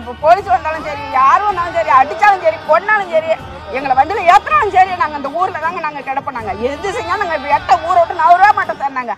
இப்போ போலீஸ் வந்தாலும் சரி யாரும் வந்தாலும் சரி அடிச்சாலும் சரி கொன்னாலும் சரி எங்களை வண்டியில ஏத்துனாலும் சரி நாங்க அந்த ஊர்ல தாங்க நாங்க கிடப்போம் நாங்க எது செஞ்சாலும் நாங்க இப்ப எட்ட ஊரை விட்டு நவரவே மாட்டோம் சார் நாங்க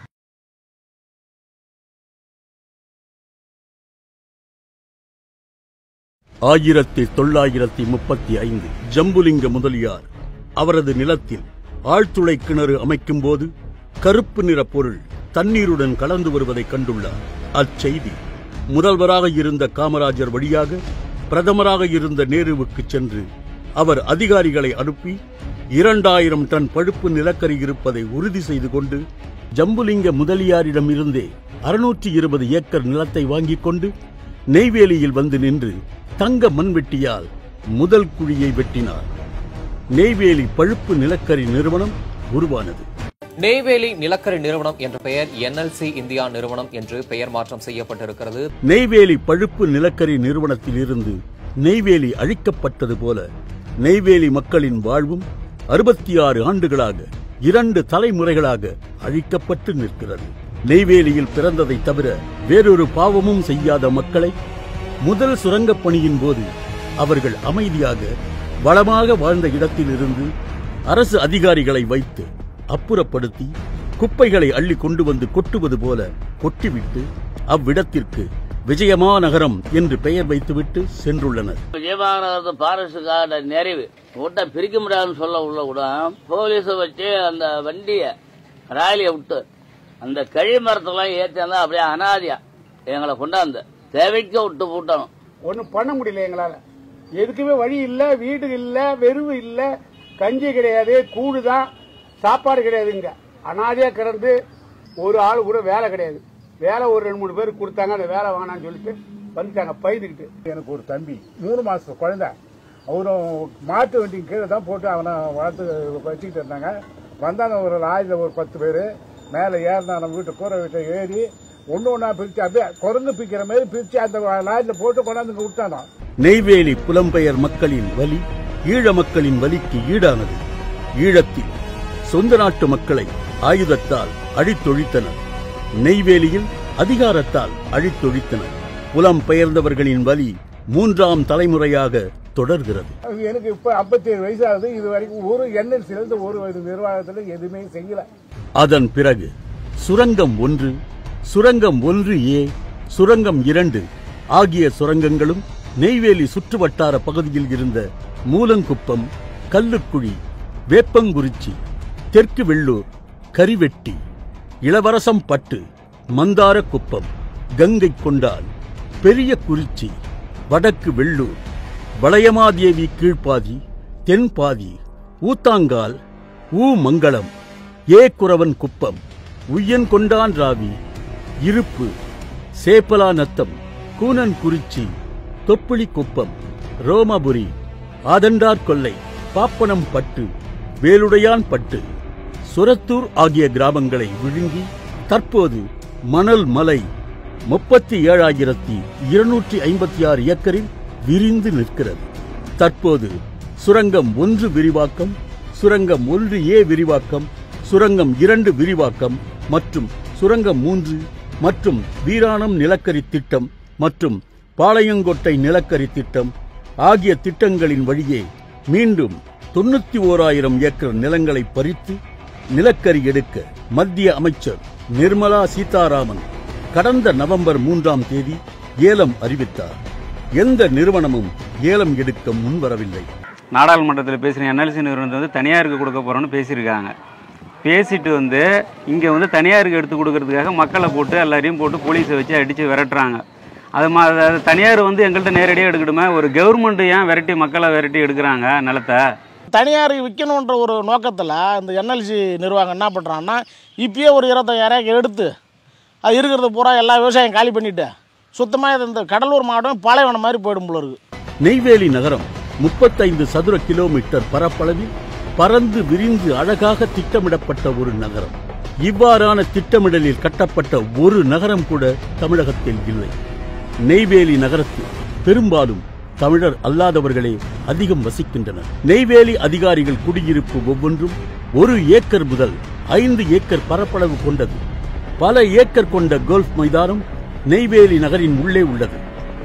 ஆயிரத்தி தொள்ளாயிரத்தி முப்பத்தி ஐந்து ஜம்புலிங்க முதலியார் அவரது நிலத்தில் ஆழ்துளை கிணறு அமைக்கும் போது கருப்பு நிற பொருள் தண்ணீருடன் கலந்து வருவதை கண்டுள்ளார் அச்செய்தி முதல்வராக இருந்த காமராஜர் வழியாக பிரதமராக இருந்த நேருவுக்கு சென்று அவர் அதிகாரிகளை அனுப்பி இரண்டாயிரம் டன் பழுப்பு நிலக்கரி இருப்பதை உறுதி செய்து கொண்டு ஜம்புலிங்க முதலியாரிடமிருந்தே அறுநூற்றி இருபது ஏக்கர் நிலத்தை வாங்கிக் கொண்டு நெய்வேலியில் வந்து நின்று தங்க மண்வெட்டியால் முதல் குழியை வெட்டினார் நெய்வேலி பழுப்பு நிலக்கரி நிறுவனம் உருவானது நெய்வேலி நிலக்கரி நிறுவனம் என்ற பெயர் என்எல்சி இந்தியா நிறுவனம் என்று பெயர் மாற்றம் செய்யப்பட்டிருக்கிறது நெய்வேலி பழுப்பு நிலக்கரி நிறுவனத்தில் இருந்து நெய்வேலி அழிக்கப்பட்டது போல நெய்வேலி மக்களின் வாழ்வும் அறுபத்தி ஆறு ஆண்டுகளாக இரண்டு தலைமுறைகளாக அழிக்கப்பட்டு நிற்கிறது நெய்வேலியில் பிறந்ததை தவிர வேறொரு பாவமும் செய்யாத மக்களை முதல் சுரங்கப் பணியின் போது அவர்கள் அமைதியாக வளமாக வாழ்ந்த இடத்திலிருந்து அரசு அதிகாரிகளை வைத்து அப்புறப்படுத்தி குப்பைகளை அள்ளி கொண்டு வந்து கொட்டுவது போல கொட்டிவிட்டு அவ்விடத்திற்கு விஜயமாநகரம் என்று பெயர் வைத்துவிட்டு சென்றுள்ளனர் விஜயபாரத பாரசுக்கார நிறைவு விட்டா பிரிக்க முடியாதுன்னு சொல்ல உள்ள கூட போலீஸை வச்சு அந்த வண்டியை ராலியை விட்டு அந்த கழி மரத்தெல்லாம் ஏற்றிருந்தா அப்படியே அனாதியா எங்களை கொண்டாந்து தேவைக்கு விட்டு பூட்டணும் ஒன்றும் பண்ண முடியல எங்களால எதுக்குமே வழி இல்ல வீடு இல்ல வெறுவு இல்ல கஞ்சி கிடையாது கூடு தான் சாப்பாடு கிடையாதுங்க அனாதையா கிடந்து ஒரு ஆள் கூட வேலை கிடையாது வேலை ஒரு ரெண்டு மூணு பேருக்கு கொடுத்தாங்க அந்த வேலை வேணாம்னு சொல்லிட்டு வந்துட்டாங்க பயிர்ந்துக்கிட்டு எனக்கு ஒரு தம்பி மூணு மாசம் குழந்தை அவரும் மாட்டு வண்டி கீழே தான் போட்டு அவனை வளர்த்து வச்சுக்கிட்டு இருந்தாங்க வந்தாங்க ஒரு லாரியில் ஒரு பத்து பேர் மேலே ஏறினா நம்ம வீட்டு கூரை வீட்டை ஏறி ஒன்று ஒன்றா பிரித்து அப்படியே குரங்கு பிரிக்கிற மாதிரி பிரித்து அந்த லாரியில் போட்டு கொண்டாந்து இங்க விட்டானோ நெய்வேலி புலம்பெயர் மக்களின் வலி ஈழ மக்களின் வலிக்கு ஈடானது ஈழத்தில் சொந்த நாட்டு மக்களை ஆயுதத்தால் அழித்தொழித்தனர் நெய்வேலியில் அதிகாரத்தால் அழித்தொழித்தனர் புலம்பெயர்ந்தவர்களின் வலி மூன்றாம் தலைமுறையாக தொடர்கிறது அது எனக்கு இப்போ ஐம்பத்தேழு வயசு ஆகுது இது வரைக்கும் ஒரு என்எல்சிலேருந்து ஒரு இது நிர்வாகத்தில் எதுவுமே செய்யல அதன் பிறகு சுரங்கம் ஒன்று சுரங்கம் ஒன்று ஏ சுரங்கம் இரண்டு ஆகிய சுரங்கங்களும் நெய்வேலி சுற்றுவட்டார பகுதியில் இருந்த மூலங்குப்பம் கல்லுக்குழி வேப்பங்குறிச்சி தெற்கு வெள்ளூர் கரிவெட்டி இளவரசம் பட்டு மந்தார குப்பம் கங்கை கொண்டான் பெரிய குறிச்சி வடக்கு வெள்ளூர் வளையமாதேவி கீழ்ப்பாதி தென்பாதி ஊத்தாங்கால் ஊ மங்களம் ஏ குறவன் குப்பம் உய்யன் கொண்டான் ராவி இருப்பு சேப்பலா நத்தம் கூனன் குறிச்சி தொப்புளி குப்பம் ரோமபுரி ஆதண்டார் கொல்லை பாப்பனம் பட்டு வேலுடையான் பட்டு சுரத்தூர் ஆகிய கிராமங்களை விழுங்கி தற்போது மணல் மலை முப்பத்தி ஏழாயிரத்தி இருநூற்றி ஐம்பத்தி ஆறு ஏக்கரில் விரிந்து நிற்கிறது தற்போது சுரங்கம் ஒன்று விரிவாக்கம் சுரங்கம் ஒன்று ஏ விரிவாக்கம் சுரங்கம் இரண்டு விரிவாக்கம் மற்றும் சுரங்கம் மூன்று மற்றும் வீராணம் நிலக்கரி திட்டம் மற்றும் பாளையங்கோட்டை நிலக்கரி திட்டம் ஆகிய திட்டங்களின் வழியே மீண்டும் தொண்ணூத்தி ஓராயிரம் ஏக்கர் நிலங்களை பறித்து நிலக்கரி எடுக்க மத்திய அமைச்சர் நிர்மலா சீதாராமன் கடந்த நவம்பர் மூன்றாம் தேதி ஏலம் அறிவித்தார் எந்த நிறுவனமும் ஏலம் எடுக்க முன்வரவில்லை நாடாளுமன்றத்தில் பேசுகிற என்எல்சி நிறுவனத்தை வந்து தனியாருக்கு கொடுக்க போகிறோன்னு பேசியிருக்காங்க பேசிட்டு வந்து இங்கே வந்து தனியாருக்கு எடுத்து கொடுக்கறதுக்காக மக்களை போட்டு எல்லாரையும் போட்டு போலீஸை வச்சு அடித்து விரட்டுறாங்க அது மா அது தனியார் வந்து எங்கள்கிட்ட நேரடியாக எடுக்கணுமே ஒரு கவர்மெண்ட் ஏன் விரட்டி மக்களை விரட்டி எடுக்கிறாங்க நிலத்தை தனியாருக்கு விற்கணுன்ற ஒரு நோக்கத்தில் இந்த என்எல்சி நிர்வாகம் என்ன பண்ணுறாங்கன்னா இப்பயே ஒரு இருபத்தாயிரம் எடுத்து அது இருக்கிறத பூரா எல்லா விவசாயம் காலி பண்ணிவிட்டு சுத்தமாக இந்த கடலூர் மாவட்டம் பாலைவனம் மாதிரி போயிடும் போல இருக்குது நெய்வேலி நகரம் முப்பத்தைந்து சதுர கிலோமீட்டர் பரப்பளவில் பறந்து விரிந்து அழகாக திட்டமிடப்பட்ட ஒரு நகரம் இவ்வாறான திட்டமிடலில் கட்டப்பட்ட ஒரு நகரம் கூட தமிழகத்தில் இல்லை நெய்வேலி நகரத்தில் பெரும்பாலும் தமிழர் அல்லாதவர்களே அதிகம் வசிக்கின்றனர் நெய்வேலி அதிகாரிகள் குடியிருப்பு ஒவ்வொன்றும் ஒரு ஏக்கர் முதல் ஐந்து ஏக்கர் பரப்பளவு கொண்டது பல ஏக்கர் கொண்ட கோல்ஃப் மைதானம் நெய்வேலி நகரின் உள்ளே உள்ளது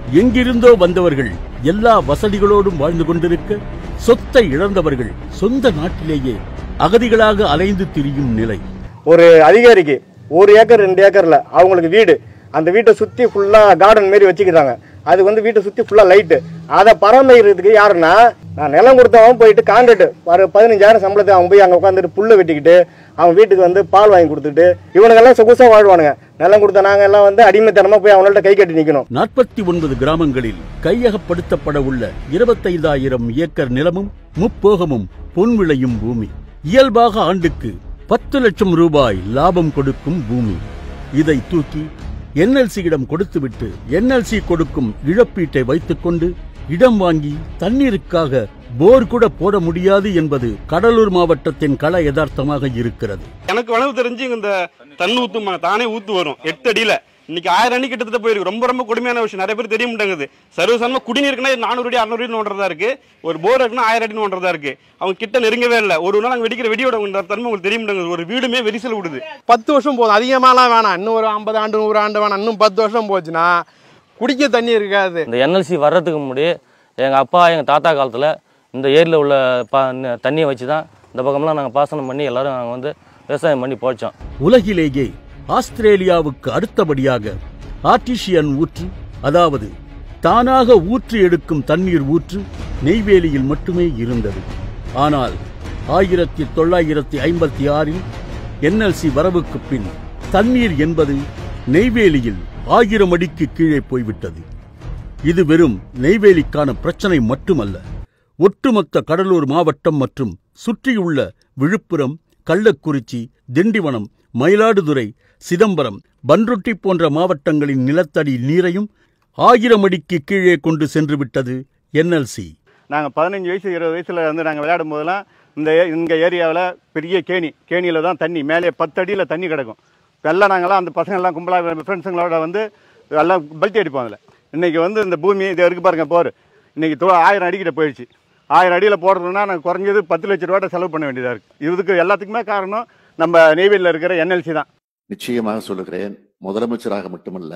எங்கிருந்தோ வந்தவர்கள் எல்லா வசதிகளோடும் வாழ்ந்து கொண்டிருக்க சொத்தை இழந்தவர்கள் சொந்த நாட்டிலேயே அகதிகளாக அலைந்து திரியும் நிலை ஒரு அதிகாரிக்கு ஒரு ஏக்கர் ரெண்டு ஏக்கர்ல அவங்களுக்கு வீடு அந்த வீட்டை சுத்தி ஃபுல்லா கார்டன் மாரி வச்சுக்கிறாங்க அது வந்து வீட்டை சுத்தி ஃபுல்லா லைட்டு அதை பராமரிக்கிறதுக்கு யாருன்னா நான் நிலம் கொடுத்தவன் போயிட்டு கான்ட்ராக்ட் ஒரு பதினஞ்சாயிரம் சம்பளத்தை அவன் போய் அங்கே உட்காந்துட்டு புல்லை வெட்டிக்கிட்டு அவன் வீட்டுக்கு வந்து பால் வாங்கி கொடுத்துட்டு இவனுங்கெல்லாம் சொகுசா வாழ்வானுங்க நிலம் கொடுத்த நாங்க எல்லாம் வந்து அடிமைத்தனமா போய் அவங்கள்ட்ட கை கட்டி நிக்கணும் நாற்பத்தி ஒன்பது கிராமங்களில் கையகப்படுத்தப்பட உள்ள இருபத்தைந்தாயிரம் ஏக்கர் நிலமும் முப்போகமும் பொன் விளையும் பூமி இயல்பாக ஆண்டுக்கு பத்து லட்சம் ரூபாய் லாபம் கொடுக்கும் பூமி இதை தூக்கி என்எல்சியிடம் கொடுத்துவிட்டு என்எல்சி கொடுக்கும் இழப்பீட்டை வைத்துக்கொண்டு இடம் வாங்கி தண்ணீருக்காக போர் கூட போட முடியாது என்பது கடலூர் மாவட்டத்தின் கள யதார்த்தமாக இருக்கிறது எனக்கு வளவு தெரிஞ்சு இந்த தண்ணி ஊத்துமா தானே ஊத்து வரும் எட்டு அடியில இன்னைக்கு ஆயிரம் அடி கிட்டத்தட்ட போயிருக்கு ரொம்ப ரொம்ப கொடுமையான விஷயம் நிறைய பேர் தெரிய மாட்டேங்குது சர்வசாதாரண குடிநீருக்குன்னா நானூறு அடி அறுநூறு அடி நோண்டுறதா இருக்கு ஒரு போர் இருக்குன்னா ஆயிரம் அடி நோண்டுறதா இருக்கு அவங்க கிட்ட நெருங்கவே இல்லை ஒரு நாள் அங்க வெடிக்கிற வெடியோட தன்மை உங்களுக்கு தெரிய மாட்டேங்குது ஒரு வீடுமே வெரிசல் விடுது பத்து வருஷம் போதும் அதிகமாலாம் வேணாம் இன்னும் ஒரு ஐம்பது ஆண்டு நூறு ஆண்டு வேணாம் இன்னும் பத்து வருஷம் போச்சுன்னா குடிக்க தண்ணி இருக்காது இந்த என்எல்சி வர்றதுக்கு முன்னாடி எங்கள் அப்பா எங்கள் தாத்தா காலத்தில் இந்த ஏரியில் உள்ள பா ந- தண்ணியை வச்சு தான் இந்த பக்கம்லாம் நாங்கள் பாசனம் பண்ணி எல்லாரும் நாங்கள் வந்து விவசாயம் பண்ணி போச்சோம் உலகிலேயே ஆஸ்திரேலியாவுக்கு அடுத்தபடியாக ஆர்டிஷியன் ஊற்று அதாவது தானாக ஊற்றி எடுக்கும் தண்ணீர் ஊற்று நெய்வேலியில் மட்டுமே இருந்தது ஆனால் ஆயிரத்தி தொள்ளாயிரத்தி ஐம்பத்தி ஆறில் என்எல்சி வரவுக்கு பின் தண்ணீர் என்பது நெய்வேலியில் ஆயிரம் அடிக்கு கீழே போய்விட்டது இது வெறும் நெய்வேலிக்கான பிரச்சனை மட்டுமல்ல ஒட்டுமொத்த கடலூர் மாவட்டம் மற்றும் சுற்றியுள்ள விழுப்புரம் கள்ளக்குறிச்சி திண்டிவனம் மயிலாடுதுறை சிதம்பரம் பன்ருட்டி போன்ற மாவட்டங்களின் நிலத்தடி நீரையும் ஆயிரம் அடிக்கு கீழே கொண்டு சென்று விட்டது என்எல்சி நாங்கள் பதினஞ்சு வயசு இருபது வயசில் வந்து நாங்கள் விளையாடும் போதெல்லாம் இந்த ஏ- இங்க ஏரியாவில் பெரிய கேணி கேணியில் தான் தண்ணி மேலே பத்து அடியில் தண்ணி கிடக்கும் எல்லாம் நாங்களாம் அந்த பசங்கள்லாம் கும்பலாக ஃப்ரெண்ட்ஸுங்களோட வந்து எல்லாம் பல்ட்டி அடிப்போம் அதில் இன்றைக்கி வந்து இந்த பூமி இது இருக்கு பாருங்க போர் இன்றைக்கி தொ ஆயிரம் அடிக்கிட்ட போயிடுச்சு ஆயிரம் அடியில் போடுறதுன்னா நாங்கள் குறைஞ்சது பத்து லட்ச ரூபாட்ட செலவு பண்ண வேண்டியதாக இருக்குது இதுக்கு எல்லாத்துக்குமே காரணம் நம்ம நெய்வேலியில் இருக்கிற என்எல்சி தான் நிச்சயமாக சொல்லுகிறேன் முதலமைச்சராக மட்டுமல்ல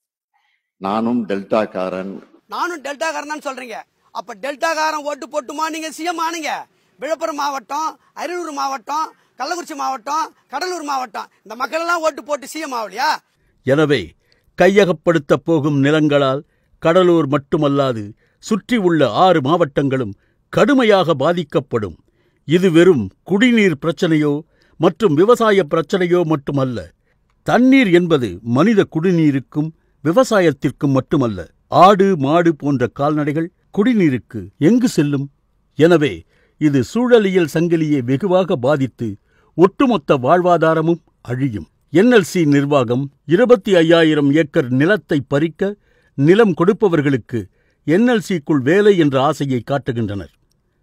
நானும் டெல்டாக்காரன் நானும் டெல்டாக்காரன் சொல்றீங்க அப்ப டெல்டாக்காரன் ஓட்டு போட்டுமா நீங்க சிஎம் ஆனீங்க விழுப்புரம் மாவட்டம் அரியலூர் மாவட்டம் கள்ளக்குறிச்சி மாவட்டம் கடலூர் மாவட்டம் இந்த மக்கள் எல்லாம் ஓட்டு போட்டு சிஎம் ஆகலையா எனவே கையகப்படுத்தப் போகும் நிலங்களால் கடலூர் மட்டுமல்லாது சுற்றியுள்ள ஆறு மாவட்டங்களும் கடுமையாக பாதிக்கப்படும் இது வெறும் குடிநீர் பிரச்சனையோ மற்றும் விவசாய பிரச்சனையோ மட்டுமல்ல தண்ணீர் என்பது மனித குடிநீருக்கும் விவசாயத்திற்கும் மட்டுமல்ல ஆடு மாடு போன்ற கால்நடைகள் குடிநீருக்கு எங்கு செல்லும் எனவே இது சூழலியல் சங்கிலியை வெகுவாக பாதித்து ஒட்டுமொத்த வாழ்வாதாரமும் அழியும் என்எல்சி நிர்வாகம் இருபத்தி ஐயாயிரம் ஏக்கர் நிலத்தை பறிக்க நிலம் கொடுப்பவர்களுக்கு என்எல்சிக்குள் வேலை என்ற ஆசையை காட்டுகின்றனர்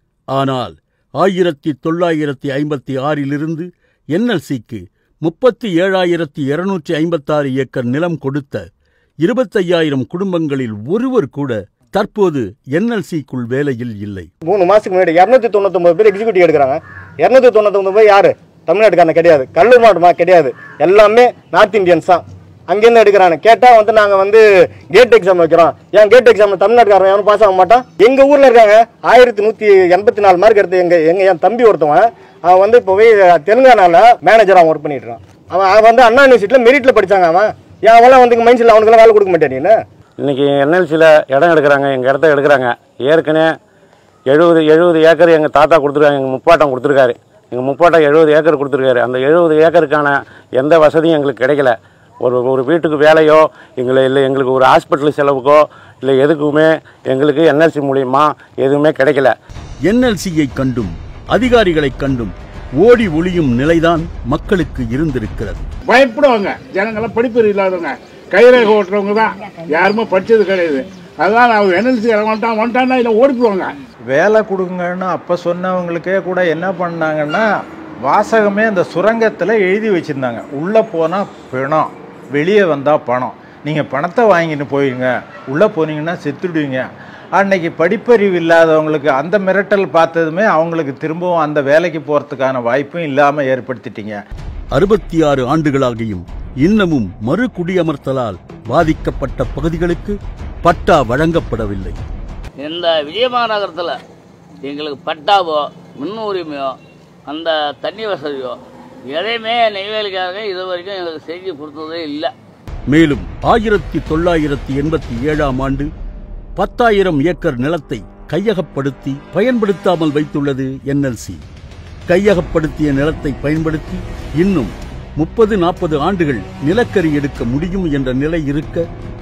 ஆனால் ஆயிரத்தி தொள்ளாயிரத்தி ஐம்பத்தி ஆறிலிருந்து என்எல்சிக்கு முப்பத்தி ஏழாயிரத்தி இருநூற்றி ஐம்பத்தாறு ஏக்கர் நிலம் கொடுத்த இருபத்தையாயிரம் குடும்பங்களில் ஒருவர் கூட தற்போது என்எல்சிக்குள் வேலையில் இல்லை மூணு மாசத்துக்கு முன்னாடி இரநூத்தி தொண்ணூத்தொம்பது பேர் எக்ஸிக்யூட்டிவ் எடுக்கிறாங்க இரநூத்தி தொண்ணூத்தொம்பது பேர் யாரு தமிழ்நாட்டுக்காரன கிடையாது கல்லூர் மாவட்டமா கிடையாது எல்லாமே நார்த் இந்தியன்ஸ் தான் அங்கேருந்து எடுக்கிறாங்க கேட்டா வந்து நாங்க வந்து கேட் எக்ஸாம் வைக்கிறோம் ஏன் கேட் எக்ஸாம் தமிழ்நாட்டுக்காரன் எவனும் பாஸ் ஆக மாட்டான் எங்க ஊர்ல இருக்காங்க ஆயிரத்தி நூத்தி எண்பத்தி நாலு மார்க் எடுத்து எங்க எங்க என் தம்பி ஒருத்தவன் அவன் வந்து இப்போ போய் தெலுங்கானால மேனேஜரா ஒர்க் பண்ணிட்டு இருக்கான் அவன் அவன் வந்து அண்ணா யூனிவர்சிட்டியில் மெரிட்ல படிச்சாங்க அவன் ஏன் அவெல்லாம் வந்து மைண்ட்ஸில் அவனுக்குலாம் வேலை கொடுக்க மாட்டேன் நீ இன்னைக்கு என்எல்சியில் இடம் எடுக்கிறாங்க எங்கள் இடத்த எடுக்கிறாங்க ஏற்கனவே எழுபது எழுபது ஏக்கர் எங்கள் தாத்தா கொடுத்துருக்காங்க எங்கள் முப்பாட்டம் கொடுத்துருக்காரு எங்கள் முப்பாட்டம் எழுபது ஏக்கர் கொடுத்துருக்காரு அந்த எழுபது ஏக்கருக்கான எந்த வசதியும் எங்களுக்கு கிடைக்கல ஒரு ஒரு வீட்டுக்கு வேலையோ எங்களை இல்லை எங்களுக்கு ஒரு ஹாஸ்பிட்டல் செலவுக்கோ இல்லை எதுக்குமே எங்களுக்கு என்எல்சி மூலியமா எதுவுமே கிடைக்கல என்எல்சியை கண்டும் அதிகாரிகளைக் கண்டும் ஓடி ஒளியும் நிலைதான் மக்களுக்கு இருந்திருக்கிறது பயப்படுவாங்க ஜனங்கள்லாம் படிப்பறிவு இல்லாதவங்க கைரேகை ஓட்டுறவங்க தான் யாருமே படிச்சது கிடையாது அதான் அவங்க என்எல்சி வந்துட்டான் வந்துட்டான்னா இல்லை ஓடி போவாங்க வேலை கொடுங்கன்னு அப்போ சொன்னவங்களுக்கே கூட என்ன பண்ணாங்கன்னா வாசகமே அந்த சுரங்கத்தில் எழுதி வச்சுருந்தாங்க உள்ளே போனால் பிணம் வெளியே வந்தால் பணம் நீங்கள் பணத்தை வாங்கிட்டு போயிடுங்க உள்ளே போனீங்கன்னா செத்துடுவீங்க அன்னைக்கு படிப்பறிவு இல்லாதவங்களுக்கு அந்த மிரட்டல் பார்த்ததுமே அவங்களுக்கு திரும்பவும் அந்த வேலைக்கு போகிறதுக்கான வாய்ப்பும் இல்லாமல் ஏற்படுத்திட்டீங்க அறுபத்தி ஆறு ஆண்டுகளாகியும் இன்னமும் மறு குடியமர்த்தலால் பாதிக்கப்பட்ட பகுதிகளுக்கு பட்டா வழங்கப்படவில்லை இந்த விஜயமாநகரத்தில் எங்களுக்கு பட்டாவோ மின் உரிமையோ அந்த தண்ணி வசதியோ எதையுமே நெய்வேலிக்காரங்க இது வரைக்கும் எங்களுக்கு செஞ்சு கொடுத்ததே இல்லை மேலும் ஆயிரத்தி தொள்ளாயிரத்தி எண்பத்தி ஏழாம் ஆண்டு பத்தாயிரம் ஏக்கர் நிலத்தை கையகப்படுத்தி பயன்படுத்தாமல் வைத்துள்ளது என்எல்சி கையகப்படுத்திய நிலத்தை பயன்படுத்தி இன்னும் முப்பது நாற்பது ஆண்டுகள் நிலக்கரி எடுக்க முடியும் என்ற நிலை இருக்க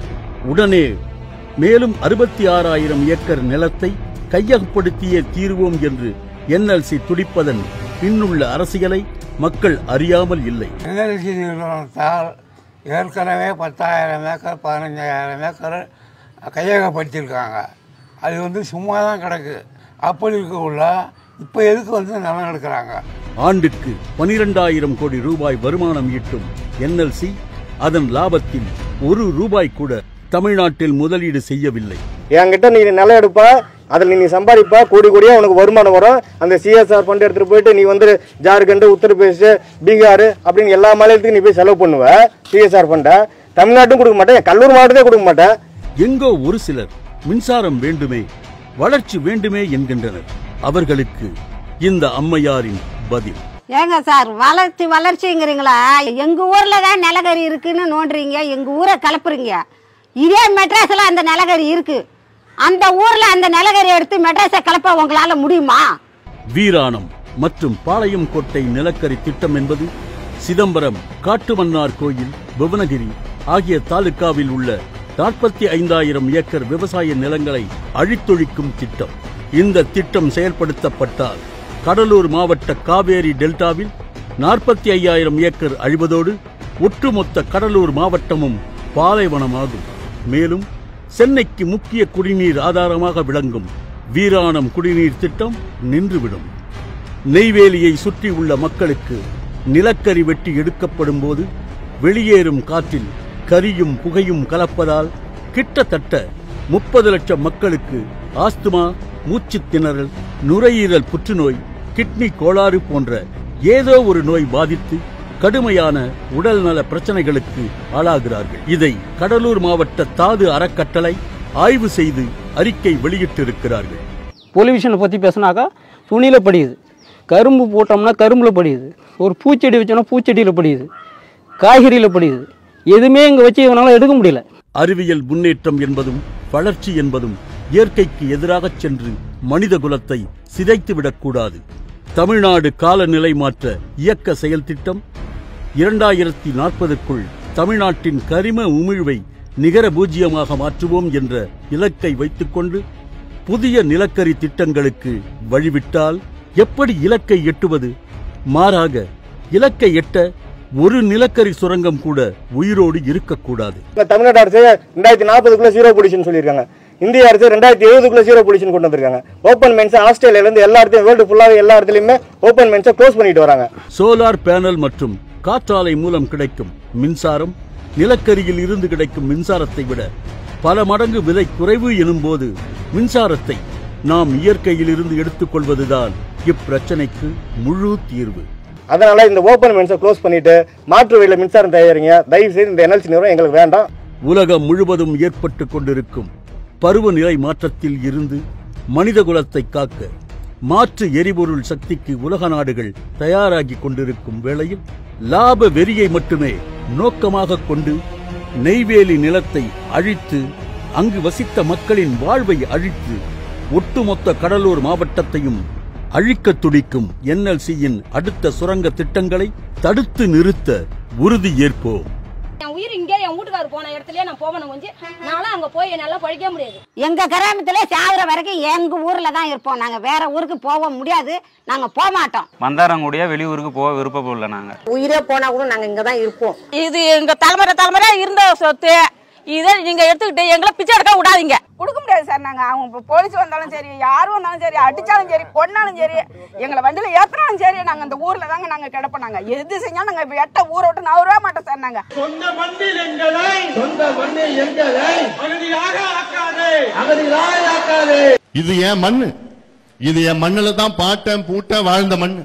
உடனே மேலும் அறுபத்தி ஆறாயிரம் ஏக்கர் நிலத்தை கையகப்படுத்தியே தீர்வோம் என்று என்எல்சி துடிப்பதன் பின்னுள்ள அரசியலை மக்கள் அறியாமல் இல்லை என்எல்சி நிறுவனத்தால் ஏற்கனவே பத்தாயிரம் ஏக்கர் பதினஞ்சாயிரம் ஏக்கர் கையகப்படுத்தியிருக்காங்க அது வந்து சும்மா தான் கிடக்கு அப்படி இருக்கக்குள்ள இப்போ எதுக்கு வந்து நிலம் எடுக்கிறாங்க ஆண்டுக்கு பனிரெண்டாயிரம் கோடி ரூபாய் வருமானம் ஈட்டும் என்எல்சி அதன் லாபத்தில் ஒரு ரூபாய் கூட தமிழ்நாட்டில் முதலீடு செய்யவில்லை என்கிட்ட நீ நிலம் எடுப்பா அதில் நீ சம்பாதிப்பா கோடி கோடியாக உனக்கு வருமானம் வரும் அந்த சிஎஸ்ஆர் ஃபண்ட் எடுத்துகிட்டு போயிட்டு நீ வந்து ஜார்க்கண்ட் உத்தரப்பிரதேஷ் பீகார் அப்படின்னு எல்லா மாநிலத்துக்கும் நீ போய் செலவு பண்ணுவ சிஎஸ்ஆர் ஃபண்டை தமிழ்நாட்டும் கொடுக்க மாட்டேன் கல்லூர் மாவட்டத்தையும் கொடுக்க மாட்டேன் எங்கோ ஒரு சிலர் மின்சாரம் வேண்டுமே வளர்ச்சி வேண்டுமே என்கின்றனர் அவர்களுக்கு இந்த அம்மையாரின் பதில் ஏங்க சார் வளர்ச்சி வளர்ச்சிங்கிறீங்களா எங்க ஊர்ல தான் நிலக்கரி இருக்குன்னு நோண்டுறீங்க எங்க ஊரை கலப்புறீங்க இதே மெட்ராஸ்ல அந்த நிலக்கரி இருக்கு அந்த ஊர்ல அந்த நிலக்கரி எடுத்து மெட்ராஸை கலப்ப உங்களால முடியுமா வீராணம் மற்றும் பாளையம் கோட்டை நிலக்கரி திட்டம் என்பது சிதம்பரம் காட்டுமன்னார் கோயில் புவனகிரி ஆகிய தாலுக்காவில் உள்ள நாற்பத்தி ஐந்தாயிரம் ஏக்கர் விவசாய நிலங்களை அழித்தொழிக்கும் திட்டம் இந்த திட்டம் செயல்படுத்தப்பட்டால் கடலூர் மாவட்ட காவேரி டெல்டாவில் நாற்பத்தி ஐயாயிரம் ஏக்கர் அழிவதோடு ஒட்டுமொத்த கடலூர் மாவட்டமும் பாலைவனமாகும் மேலும் சென்னைக்கு முக்கிய குடிநீர் ஆதாரமாக விளங்கும் வீராணம் குடிநீர் திட்டம் நின்றுவிடும் நெய்வேலியை சுற்றியுள்ள மக்களுக்கு நிலக்கரி வெட்டி எடுக்கப்படும் போது வெளியேறும் காற்றில் கரியும் புகையும் கலப்பதால் கிட்டத்தட்ட முப்பது லட்சம் மக்களுக்கு ஆஸ்துமா மூச்சுத் திணறல் நுரையீரல் புற்றுநோய் கிட்னி கோளாறு போன்ற ஏதோ ஒரு நோய் பாதித்து கடுமையான உடல்நல பிரச்சனைகளுக்கு ஆளாகிறார்கள் இதை கடலூர் மாவட்ட தாது அறக்கட்டளை ஆய்வு செய்து அறிக்கை வெளியிட்டிருக்கிறார்கள் பொல்யூஷனை பற்றி பேசினாக்கா துணியில் படியுது கரும்பு போட்டோம்னா கரும்பில் படியுது ஒரு பூச்செடி வச்சோம்னா பூச்செடியில் படியுது காய்கறியில் படியுது எதுவுமே இங்கே வச்சு இவனால் எடுக்க முடியல அறிவியல் முன்னேற்றம் என்பதும் வளர்ச்சி என்பதும் இயற்கைக்கு எதிராகச் சென்று மனித குலத்தை சிதைத்துவிடக்கூடாது தமிழ்நாடு காலநிலை மாற்ற இயக்க செயல் திட்டம் இரண்டாயிரத்தி நாற்பதுக்குள் தமிழ்நாட்டின் கரிம உமிழ்வை நிகர பூஜ்ஜியமாக மாற்றுவோம் என்ற இலக்கை வைத்துக்கொண்டு புதிய நிலக்கரி திட்டங்களுக்கு வழிவிட்டால் எப்படி இலக்கை எட்டுவது மாறாக இலக்கை எட்ட ஒரு நிலக்கரி சுரங்கம் கூட உயிரோடு இருக்கக்கூடாது இப்ப தமிழ்நாடு அரசு ரெண்டாயிரத்தி நாற்பதுக்குள்ள ஜீரோ பொலிஷன் சொல்லியிருக்காங்க இந்திய அரசு ரெண்டாயிரத்தி எழுபதுக்குள்ள ஜீரோ பொலிஷன் கொண்டு வந்திருக்காங்க ஓப்பன் மென்ஸ் ஆஸ்திரேலியால இருந்து எல்லா இடத்தையும் வேர்ல்டு ஃபுல்லாக எல்லா இடத்துலையுமே ஓப்பன் மென்ஸை க்ளோஸ் பண்ணிட்டு வராங்க சோலார் பேனல் மற்றும் காற்றாலை மூலம் கிடைக்கும் மின்சாரம் நிலக்கரியில் இருந்து கிடைக்கும் மின்சாரத்தை விட பல மடங்கு விலை குறைவு எனும்போது மின்சாரத்தை நாம் இயற்கையில் இருந்து எடுத்துக்கொள்வதுதான் இப்பிரச்சனைக்கு முழு தீர்வு அதனால இந்த ஓப்பன் மென்ஸை க்ளோஸ் பண்ணிட்டு மாற்று வழியில மின்சாரம் தயாரிங்க தயவு செய்து இந்த என்எல்சி நிறுவனம் எங்களுக்கு வேண்டாம் உலகம் முழுவதும் ஏற்பட்டு கொண்டிருக்கும் பருவநிலை மாற்றத்தில் இருந்து மனித குலத்தை காக்க மாற்று எரிபொருள் சக்திக்கு உலக நாடுகள் தயாராகி கொண்டிருக்கும் வேளையில் லாப வெறியை மட்டுமே நோக்கமாக கொண்டு நெய்வேலி நிலத்தை அழித்து அங்கு வசித்த மக்களின் வாழ்வை அழித்து ஒட்டுமொத்த கடலூர் மாவட்டத்தையும் அழிக்கத் துடிக்கும் என்எல்சியின் அடுத்த சுரங்க திட்டங்களை தடுத்து நிறுத்த உறுதி ஏற்போம் என் உயிர் இங்கே என் வீட்டுக்காரர் போன இடத்துலயே நான் போகணும் கொஞ்சம் நானும் அங்க போய் என்னால பழிக்க முடியாது எங்க கிராமத்துல சாகுற வரைக்கும் எங்க ஊர்ல தான் இருப்போம் நாங்க வேற ஊருக்கு போக முடியாது நாங்க போக மாட்டோம் மந்தாரங்குடியா வெளியூருக்கு போக விருப்பப்படல நாங்கள் உயிரே போனா கூட நாங்க இங்க தான் இருப்போம் இது எங்க தலைமுறை தலைமுறை இருந்த சொத்து இதை நீங்க எடுத்துக்கிட்டு எங்களை பிச்சை எடுக்க விடாதீங்க கொடுக்க முடியாது சார் நாங்க அவங்க இப்போ போலீஸ் வந்தாலும் சரி யாரும் வந்தாலும் சரி அடிச்சாலும் சரி கொன்னாலும் சரி எங்களை வண்டியில ஏத்துனாலும் சரி நாங்க அந்த ஊர்ல தாங்க நாங்க கிடப்போம் நாங்க எது செஞ்சாலும் நாங்க இப்ப எட்ட ஊரை விட்டு நவரவே மாட்டோம் சார் நாங்க சொந்த மண்ணில் எங்களை சொந்த மண்ணில் எங்களை அகதியாக ஆக்காதே அகதியாக ஆக்காதே இது என் மண்ணு இது என் மண்ணுல தான் பாட்டன் பூட்டன் வாழ்ந்த மண்ணு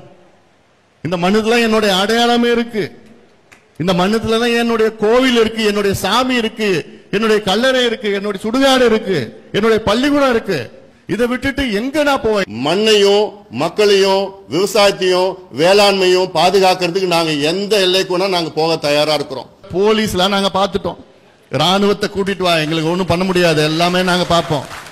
இந்த மண்ணுல என்னுடைய அடையாளமே இருக்கு இந்த மண்ணுல தான் என்னுடைய கோவில் இருக்கு என்னுடைய சாமி இருக்கு என்னுடைய கல்லறை இருக்கு என்னுடைய சுடுகாடு இருக்கு என்னுடைய பள்ளிக்கூடம் இருக்கு இதை விட்டுட்டு எங்க நான் போவேன் மண்ணையும் மக்களையும் விவசாயத்தையும் வேளாண்மையும் பாதுகாக்கிறதுக்கு நாங்க எந்த எல்லைக்கு வேணா நாங்க போக தயாரா இருக்கிறோம் போலீஸ்லாம் நாங்க பார்த்துட்டோம் ராணுவத்தை கூட்டிட்டு வா எங்களுக்கு ஒண்ணும் பண்ண முடியாது எல்லாமே நாங்க பார்ப்போம்